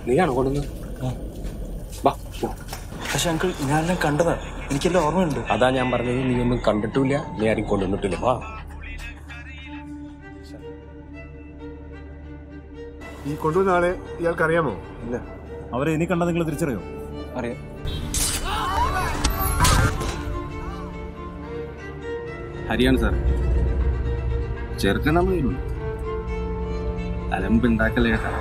നീയാണോ കൊണ്ടുവന്നത് വാ പോ. പക്ഷെ അങ്കിൾ ഞാനെല്ലാം കണ്ടതാ എനിക്കെല്ലാം ഓർമ്മയുണ്ട് അതാ ഞാൻ പറഞ്ഞത് നീ ഒന്നും കണ്ടിട്ടില്ല നീ ആരും കൊണ്ടുവന്നിട്ടില്ല വാ ഈ കൊണ്ടുവന്ന ആളെ ഇയാൾക്ക് അറിയാമോ ഇല്ല അവരെ ഇനി കണ്ടാൽ നിങ്ങൾ തിരിച്ചറിയോ അറിയാം ഹരിയാണ് സാർ ചെറുക്കൻ നമ്മൾ അലമ്പുണ്ടാക്കലേ കേട്ടാ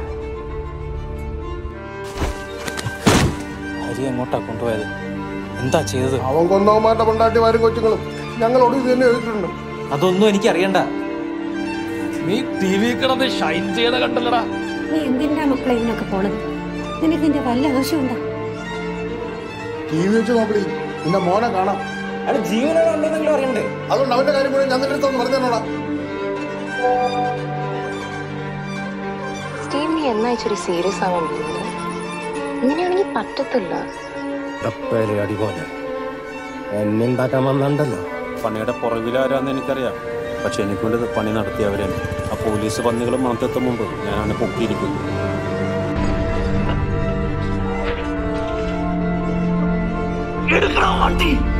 ഹരി എങ്ങോട്ടാ കൊണ്ടുപോയത് എന്താ ചെയ്തത് അവൻ കൊന്നവന്മാരുടെ കൊണ്ടാട്ടിമാരും കൊച്ചുങ്ങളും ഞങ്ങളോട് ഇത് തന്നെ എഴുതിയിട്ടുണ്ട് അതൊന്നും എനിക്ക് അറിയണ്ട നീ ടി വി കിടന്ന് ഷൈൻ ചെയ്ത കണ്ടല്ലടാ നീ എന്തിനാ മക്കളെ ഇതിനൊക്കെ പോണത് നിനക്ക് ഇതിന്റെ വല്ല ആവശ്യമുണ്ടോ ടി വി വെച്ച് നോക്കടി നിന്റെ മോനെ കാണാം അയാൾ ജീവനോടെ ഉണ്ടെന്നെങ്കിലും അറിയണ്ടേ അതുകൊണ്ട് അവന്റെ കാര്യം കൂടി ഞാൻ നിന്റെ അടുത്തൊന്ന് പറഞ്ഞു തന്നോടാ സ്റ്റീവ് നീ എന്നാ ഇച്ചിരി സീരിയസ് ആവാൻ പോകുന്നത് ഇങ്ങനെയാണെങ്കിൽ പറ്റത്തില്ല ഡപ്പയിലെ അടിപോലെ എന്നെ ഉണ്ടാക്കാൻ വന്നുണ്ടല്ലോ പണിയുടെ പുറകിലാരാന്ന് എനിക്കറിയാം പക്ഷെ എനിക്ക് വേണ്ടി പണി നടത്തിയവരാണ് ആ പോലീസ് പന്നികളും മാത്രത്തും മുമ്പ് ഞാനാണ് പൊക്കിയിരിക്കുന്നത് എടുക്കണം വണ്ടി